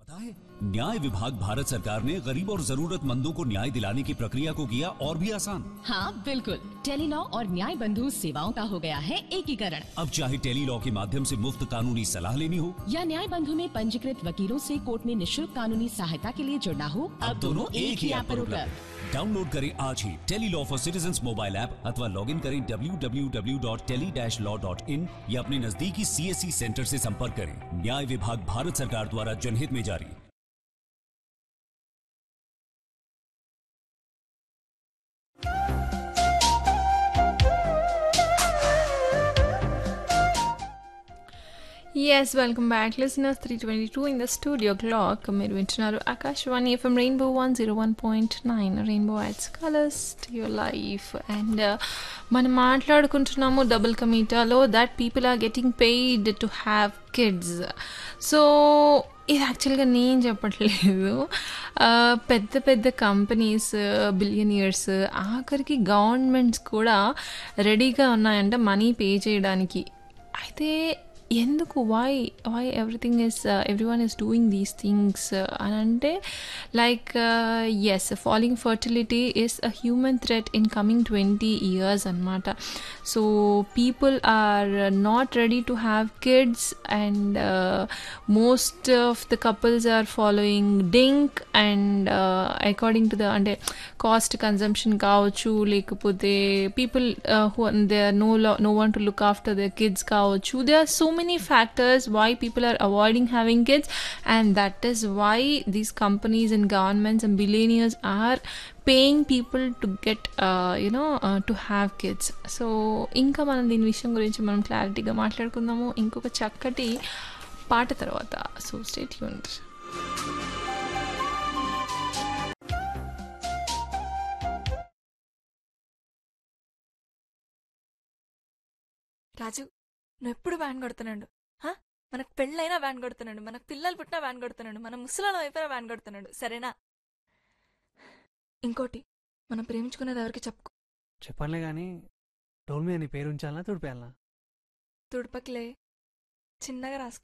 पता है न्याय विभाग भारत सरकार ने गरीब और जरूरतमंदों को न्याय दिलाने की प्रक्रिया को किया और भी आसान हाँ बिल्कुल टेलीलॉ और न्याय बंधु सेवाओं का हो गया है एकीकरण अब चाहे टेली लॉ के माध्यम से मुफ्त कानूनी सलाह लेनी हो या न्याय बंधु में पंजीकृत वकीलों से कोर्ट में निशुल्क कानूनी सहायता के लिए जुड़ना हो अब दोनों एक ही ऐप पर उपलब्ध डाउनलोड करें आज ही tele law for citizen mobile app अथवा लॉग इन करें www.tele-law.in या अपने नजदीकी सीएससी सेंटर से संपर्क करें न्याय विभाग भारत सरकार द्वारा जनहित में जारी Yes, welcome back, listeners. 322 in the studio clock. మీరు వింటున్నారు Akashvani FM rainbow one zero one point nine rainbow adds colours to your life and మనం మాట్లాడుకుంటున్నాము డబుల్ కమీటాలో that people are getting paid to have kids so ఇది యాక్చువల్గా నేను చెప్పట్లేదు ఆ, పెద్ద పెద్ద కంపెనీస్ బిలియనియర్స్ ఆఖరికి గవర్నమెంట్స్ కూడా రెడీగా ఉన్నాయంట మనీ పే చేయడానికి అయితే ఎందుకు why why everything is everyone is doing these things అని అంటే like as falling fertility is a human threat in coming twenty years అనమాట so people are not ready to have kids and most of the couples are following DINK and according to the అంటే cost consumption కావచ్చు లేకపోతే people who they are no no one to look after the kids కావచ్చు they are so many factors why people are avoiding having kids and that is why these companies and governments and billionaires are paying people to get you know to have kids so ఇంకా మనం దీని విషయం గురించి మనం క్లారిటీగా మాట్లాడుకుందాము ఇంకొక చక్కటి పాట తర్వాత సో స్టేట్ యూనిట్ రాజు నువ్వు ఎప్పుడు వ్యాన్ కొడుతున్నాడు హా? మనకు పెళ్ళైనా వ్యాన్ కొడుతున్నాడు మనకు పిల్లలు పుట్టినా వ్యాన్ కొడుతున్నాడు మన ముసలాలం అయిపోయినా వ్యాన్ కొడుతున్నాడు సరేనా ఇంకోటి మనం ప్రేమించుకునేది ఎవరికి చెప్పుకో చెప్పనులే కానీ డోల్ మీద నీ పేరు ఉంచాలనా తుడిపేయాలనా తుడపకిలే చిన్నగా రాసుకో